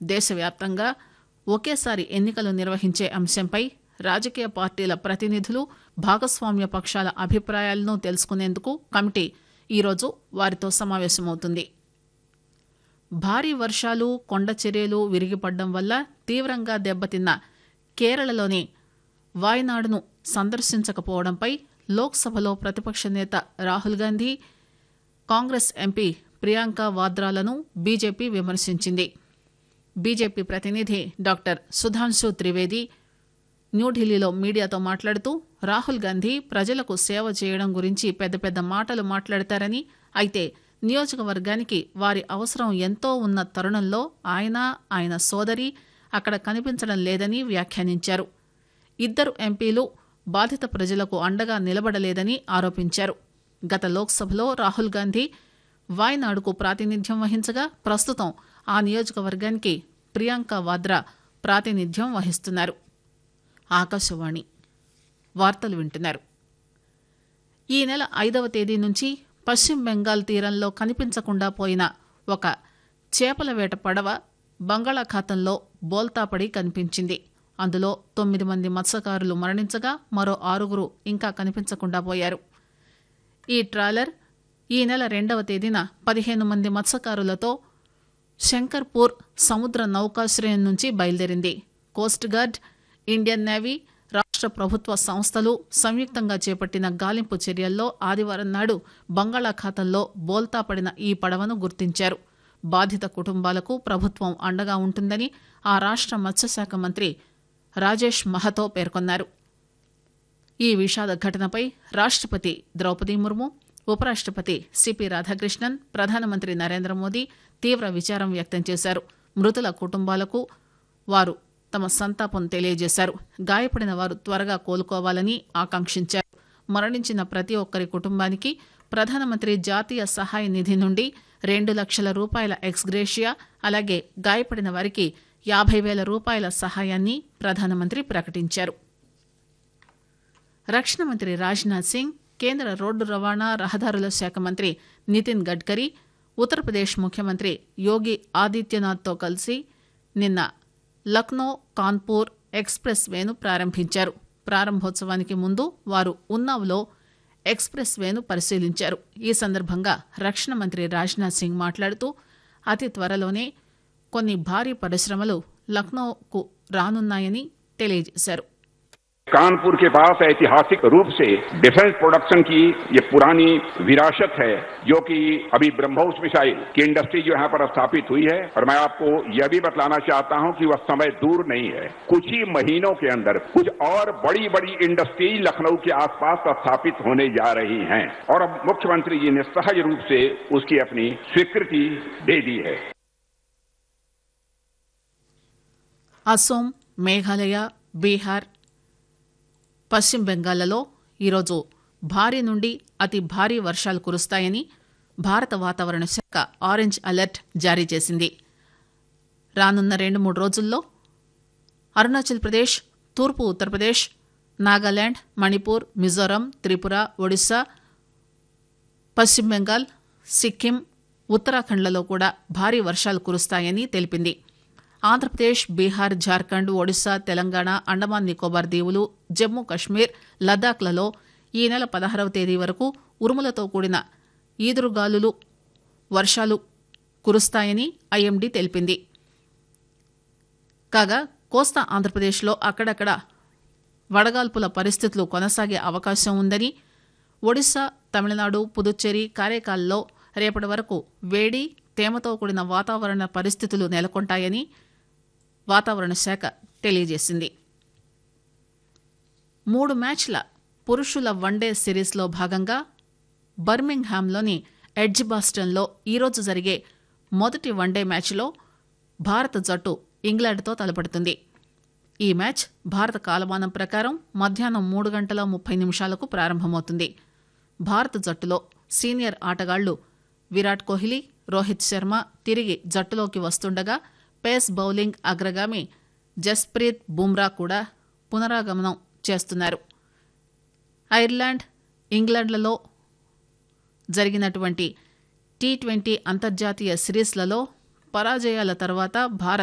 దేశవ్యాప్తంగా ఒకేసారి ఎన్నికలు నిర్వహించే అంశంపై రాజకీయ పార్టీల ప్రతినిధులు భాగస్వామ్య పక్షాల అభిప్రాయాలను తెలుసుకునేందుకు కమిటీ ఈరోజు వారితో సమావేశమవుతుంది భారీ వర్షాలు కొండ చర్యలు విరిగిపడడం వల్ల తీవ్రంగా దెబ్బతిన్న కేరళలోని వాయనాడును సందర్శించకపోవడంపై లోక్సభలో ప్రతిపక్ష నేత రాహుల్ గాంధీ కాంగ్రెస్ ఎంపీ ప్రియాంక వాద్రాలను బీజేపీ విమర్శించింది బీజేపీ ప్రతినిధి డాక్టర్ సుధాంశు త్రివేది న్యూఢిల్లీలో మీడియాతో మాట్లాడుతూ రాహుల్ గాంధీ ప్రజలకు సేవ చేయడం గురించి పెద్ద పెద్ద మాటలు మాట్లాడతారని అయితే నియోజకవర్గానికి వారి అవసరం ఎంతో ఉన్న తరుణంలో ఆయన ఆయన సోదరి అక్కడ కనిపించడం లేదని వ్యాఖ్యానించారు ఇద్దరు ఎంపీలు బాధిత ప్రజలకు అండగా నిలబడలేదని ఆరోపించారు గత లోక్సభలో రాహుల్ గాంధీ వాయనాడుకు ప్రాతినిధ్యం వహించగా ప్రస్తుతం ఆ నియోజకవర్గానికి ప్రియాంక వాద్రా ప్రాతినిధ్యం వహిస్తున్నారు ఆకాశవాణి వార్తలు వింటున్నారు ఈ నెల ఐదవ తేదీ నుంచి పశ్చిమ బెంగాల్ తీరంలో కనిపించకుండా పోయిన ఒక చేపల వేట పడవ బంగాళాఖాతంలో బోల్తాపడి కనిపించింది అందులో తొమ్మిది మంది మత్స్యకారులు మరణించగా మరో ఆరుగురు ఇంకా కనిపించకుండా పోయారు ఈ ట్రాలర్ ఈ నెల రెండవ తేదీన పదిహేను మంది మత్స్యకారులతో శంకర్పూర్ సముద్ర నౌకాశ్రయం నుంచి బయలుదేరింది కోస్ట్ గార్డ్ ఇండియన్ నేవీ రాష్ట్ర ప్రభుత్వ సంస్థలు సంయుక్తంగా చేపట్టిన గాలింపు చర్యల్లో ఆదివారం నాడు బంగాళాఖాతంలో బోల్తా పడిన ఈ పడవను గుర్తించారు బాధిత కుటుంబాలకు ప్రభుత్వం అండగా ఉంటుందని ఆ రాష్ట్ర మత్స్యశాఖ మంత్రి రాజేష్ మహతో పేర్కొన్నారు ఈ విషాద ఘటనపై రాష్ట్రపతి ద్రౌపది ముర్ము ఉపరాష్ట్రపతి సిపి రాధాకృష్ణన్ ప్రధానమంత్రి నరేంద్ర మోదీ తీవ్ర విచారం వ్యక్తం చేశారు మృతుల కుటుంబాలకు వారు తమ సంతాపం తెలియజేశారు గాయపడిన వారు త్వరగా కోలుకోవాలని ఆకాంక్షించారు మరణించిన ప్రతి ఒక్కరి కుటుంబానికి ప్రధానమంత్రి జాతీయ సహాయ నిధి నుండి రెండు లక్షల రూపాయల ఎక్స్గ్రేషియా అలాగే గాయపడిన వారికి యాభై వేల రూపాయల సహాయాన్ని ప్రధానమంత్రి ప్రకటించారు రక్షణ మంత్రి రాజ్నాథ్ సింగ్ కేంద్ర రోడ్డు రవాణా రహదారుల శాఖ మంత్రి నితిన్ గడ్కరీ ఉత్తరప్రదేశ్ ముఖ్యమంత్రి యోగి ఆదిత్యనాథ్తో కలిసి నిన్న లక్నో కాన్పూర్ ఎక్స్ప్రెస్ వేను ప్రారంభించారు ప్రారంభోత్సవానికి ముందు వారు ఉన్నావ్లో ఎక్స్ప్రెస్ వేను పరిశీలించారు ఈ సందర్భంగా రక్షణ మంత్రి రాజ్నాథ్ సింగ్ మాట్లాడుతూ అతి త్వరలోనే కొన్ని భారీ పరిశ్రమలు లక్నోకు రానున్నాయని తెలియజేశారు कानपुर के पास ऐतिहासिक रूप से डिफेंस प्रोडक्शन की ये पुरानी विरासत है जो कि अभी ब्रह्मोस मिसाइल की इंडस्ट्री जो यहाँ पर स्थापित हुई है और मैं आपको यह भी बतलाना चाहता हूँ कि वह समय दूर नहीं है कुछ ही महीनों के अंदर कुछ और बड़ी बड़ी इंडस्ट्री लखनऊ के आसपास स्थापित होने जा रही हैं और अब मुख्यमंत्री जी ने सहज रूप से उसकी अपनी स्वीकृति दे दी है అస్సోం మేఘాలయ బీహార్ పశ్చిమ బెంగాల్లో ఈరోజు భారీ నుండి అతి భారీ వర్షాలు కురుస్తాయని భారత వాతావరణ శాఖ ఆరెంజ్ అలర్ట్ జారీ చేసింది రానున్న రెండు మూడు రోజుల్లో అరుణాచల్ ప్రదేశ్ తూర్పు ఉత్తరప్రదేశ్ నాగాలాండ్ మణిపూర్ మిజోరం త్రిపుర ఒడిశా పశ్చిమ బెంగాల్ సిక్కిం ఉత్తరాఖండ్లలో కూడా భారీ వర్షాలు కురుస్తాయని తెలిపింది ఆంధ్రప్రదేశ్ బీహార్ జార్ఖండ్ ఒడిశా తెలంగాణ అండమాన్ నికోబార్ దీవులు జమ్మూ కశ్మీర్ లద్దాఖ్లలో ఈ నెల పదహారవ తేదీ వరకు ఉరుములతో కూడిన ఈదురుగాలులు వర్షాలు కురుస్తాయని ఐఎండీ తెలిపింది కాగా కోస్తా ఆంధ్రప్రదేశ్లో అక్కడక్కడ వడగాల్పుల పరిస్థితులు కొనసాగే అవకాశం ఉందని ఒడిశా తమిళనాడు పుదుచ్చేరి కారైకాల్లో రేపటి వరకు వేడి తేమతో కూడిన వాతావరణ పరిస్థితులు నెలకొంటాయని వాతావరణ శాఖ తెలియజేసింది మూడు మ్యాచ్ల పురుషుల వన్డే సిరీస్లో భాగంగా బర్మింగ్హామ్లోని ఎడ్జిబాస్టన్లో ఈరోజు జరిగే మొదటి వన్డే మ్యాచ్లో భారత జట్టు ఇంగ్లాండ్తో తలపడుతుంది ఈ మ్యాచ్ భారత కాలమానం ప్రకారం మధ్యాహ్నం మూడు గంటల ముప్పై నిమిషాలకు ప్రారంభమవుతుంది భారత జట్టులో సీనియర్ ఆటగాళ్లు విరాట్ కోహ్లీ రోహిత్ శర్మ తిరిగి జట్టులోకి వస్తుండగా పేస్ బౌలింగ్ అగ్రగామి జస్ప్రీత్ బుమ్రా కూడా పునరాగమనం చేస్తున్నారు ఐర్లాండ్ ఇంగ్లాండ్లలో జరిగినటువంటి టీ ట్వంటీ అంతర్జాతీయ సిరీస్లలో పరాజయాల తర్వాత భారత్